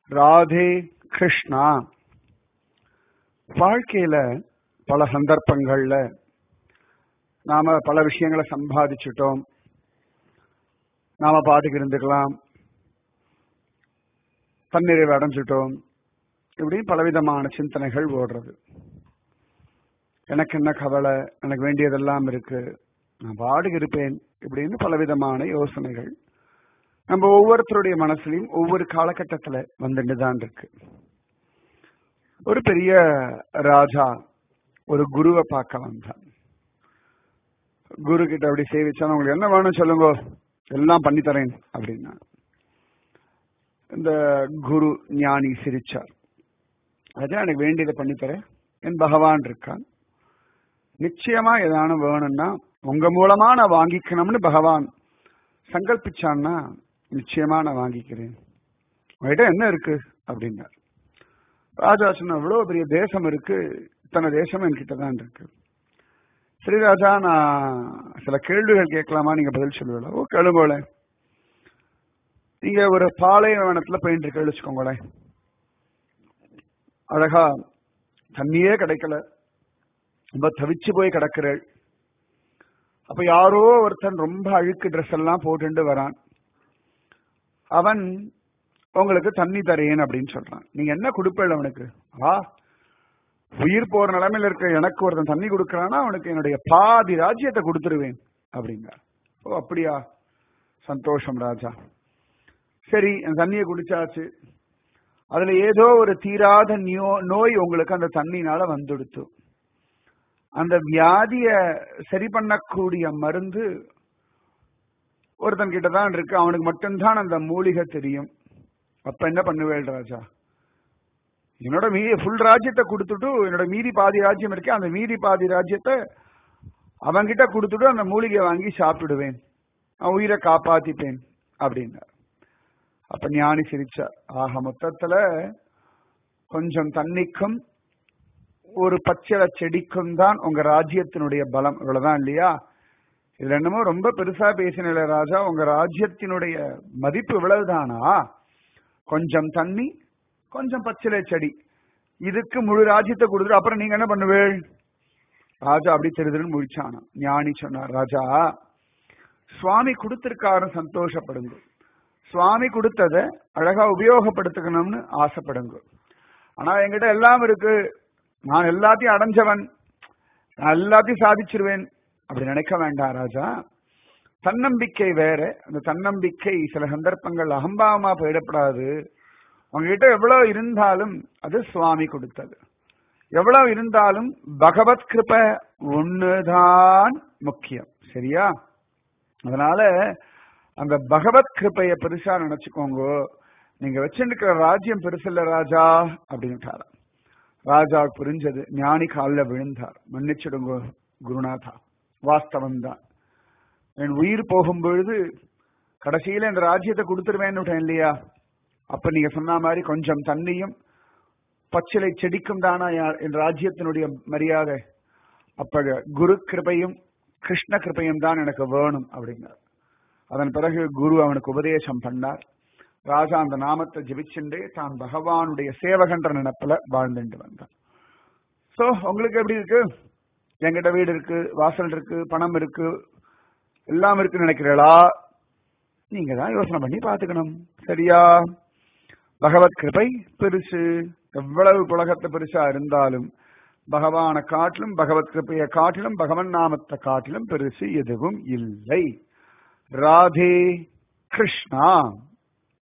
ராதே கிருஷ்ணா வாழ்க்கையில பல சந்தர்ப்பங்கள்ல நாம பல விஷயங்களை சம்பாதிச்சுட்டோம் நாம பாட்டுக்கு இருந்துக்கலாம் தன்னிறைவு அடைஞ்சிட்டோம் இப்படி பலவிதமான சிந்தனைகள் ஓடுறது எனக்கு என்ன கவலை எனக்கு வேண்டியதெல்லாம் இருக்கு நான் பாட்டுக்கு இருப்பேன் இப்படின்னு பலவிதமான யோசனைகள் நம்ம ஒவ்வொருத்தருடைய மனசுலையும் ஒவ்வொரு காலகட்டத்துல வந்துட்டு தான் இருக்கு ஒரு பெரிய ராஜா ஒரு குருவை பார்க்க வந்தான் குரு கிட்ட அப்படி சேவிச்சா உங்களுக்கு என்ன வேணும் சொல்லுங்க எல்லாம் பண்ணி தரேன் அப்படின்னா இந்த குரு ஞானி சிரிச்சார் அதான் எனக்கு வேண்டியதை பண்ணித்தரேன் என் பகவான் இருக்கான் நிச்சயமா ஏதானும் வேணும்னா உங்க மூலமா நான் வாங்கிக்கணும்னு பகவான் சங்கல்பிச்சான்னா நிச்சயமா நான் வாங்கிக்கிறேன் உங்ககிட்ட என்ன இருக்கு அப்படின்னார் ராஜா சொன்ன இவ்வளவு பெரிய தேசம் இருக்கு இத்தனை தேசம் என்கிட்ட தான் இருக்கு சரி ராஜா நான் சில கேள்விகள் கேட்கலாமா நீங்க பதில் சொல்லுவீங்களா ஓ கேளுங்களேன் நீங்க ஒரு பாலைவனத்துல போயிட்டு இருக்க வச்சுக்கோங்களேன் அழகா தண்ணியே கிடைக்கல ரொம்ப தவிச்சு போய் கிடக்குறள் அப்ப யாரோ ஒருத்தன் ரொம்ப அழுக்கு ட்ரெஸ் எல்லாம் போட்டுட்டு வரான் அவன் உங்களுக்கு தண்ணி தரேன் அப்படின்னு சொல்றான் நீங்க என்ன கொடுப்பேன் அவனுக்கு ஆ உயிர் போற நிலைமையில இருக்க எனக்கு ஒருத்தன் தண்ணி கொடுக்கறானா அவனுக்கு என்னுடைய பாதி ராஜ்யத்தை கொடுத்துருவேன் அப்படிங்கிறார் ஓ அப்படியா சந்தோஷம் ராஜா சரி அந்த தண்ணியை குடிச்சாச்சு அதுல ஏதோ ஒரு தீராத நோய் உங்களுக்கு அந்த தண்ணினால வந்துடுத்து அந்த வியாதிய சரி பண்ணக்கூடிய மருந்து ஒருத்தன் கிட்ட தான் இருக்கு அவனுக்கு மட்டும்தான் அந்த மூலிகை தெரியும் அப்ப என்ன பண்ணுவேள் ராஜா என்னோட மீதி ஃபுல் ராஜ்யத்தை கொடுத்துட்டு என்னோட மீதி பாதி ராஜ்யம் இருக்கே அந்த மீதி பாதி ராஜ்யத்தை அவன்கிட்ட கொடுத்துட்டு அந்த மூலிகையை வாங்கி சாப்பிடுவேன் நான் உயிரை காப்பாத்திப்பேன் அப்படின்னார் அப்ப ஞானி சிரிச்சார் ஆக மொத்தத்துல கொஞ்சம் தண்ணிக்கும் ஒரு பச்சளை செடிக்கும் தான் உங்க ராஜ்யத்தினுடைய பலம் இவ்வளவுதான் இல்லையா இதுல என்னமோ ரொம்ப பெருசா பேசின ராஜா உங்க ராஜ்யத்தினுடைய மதிப்பு இவ்வளவுதானா கொஞ்சம் தண்ணி கொஞ்சம் பச்சிலை செடி இதுக்கு முழு ராஜ்யத்தை கொடுத்துட்டு அப்புறம் நீங்க என்ன பண்ணுவேள் ராஜா அப்படி தெரிதுன்னு முடிச்சானா ஞானி சொன்னார் ராஜா சுவாமி கொடுத்திருக்காரு சந்தோஷப்படுங்க சுவாமி கொடுத்தத அழகா உபயோகப்படுத்திக்கணும்னு ஆசைப்படுங்க ஆனா என்கிட்ட எல்லாம் இருக்கு நான் எல்லாத்தையும் அடைஞ்சவன் நான் எல்லாத்தையும் சாதிச்சிருவேன் அப்படி நினைக்க வேண்டாம் ராஜா தன்னம்பிக்கை வேற அந்த தன்னம்பிக்கை சில சந்தர்ப்பங்கள் அகம்பாவமா போயிடப்படாது உங்ககிட்ட எவ்வளவு இருந்தாலும் அது சுவாமி கொடுத்தது எவ்வளவு இருந்தாலும் பகவத் கிருப ஒண்ணுதான் முக்கியம் சரியா அதனால அந்த பகவத் கிருப்பைய பெருசா நினைச்சுக்கோங்க நீங்க வச்சிருக்கிற ராஜ்யம் பெருசு இல்ல ராஜா அப்படின்ட்டாராம் ராஜா புரிஞ்சது ஞானி காலில் விழுந்தார் மன்னிச்சிடுங்க குருநாதா வாஸ்தவம் தான் என் உயிர் போகும் பொழுது கடைசியில இந்த ராஜ்யத்தை கொடுத்துருவேன்னு இல்லையா அப்ப நீங்க சொன்ன மாதிரி கொஞ்சம் தண்ணியும் பச்சிலை செடிக்கும் தானா என் ராஜ்யத்தினுடைய மரியாதை அப்ப குரு கிருபையும் கிருஷ்ண கிருபையும் தான் எனக்கு வேணும் அப்படின்னார் அதன் பிறகு குரு அவனுக்கு உபதேசம் பண்ணார் ராஜா அந்த நாமத்தை ஜபிச்சுண்டே தான் பகவானுடைய சேவகன்ற நினப்புல வாழ்ந்துட்டு வந்தான் சோ உங்களுக்கு எப்படி இருக்கு என்கிட்ட வீடு இருக்கு வாசல் இருக்கு பணம் இருக்கு எல்லாம் இருக்குன்னு நினைக்கிறீங்களா நீங்க தான் யோசனை பண்ணி பாத்துக்கணும் சரியா பகவத் கிருபை பெருசு எவ்வளவு புலகத்தை பெருசா இருந்தாலும் பகவானை காட்டிலும் பகவத் கிருப்பையை காட்டிலும் பகவன் நாமத்தை காட்டிலும் பெருசு எதுவும் இல்லை ராதே கிருஷ்ணா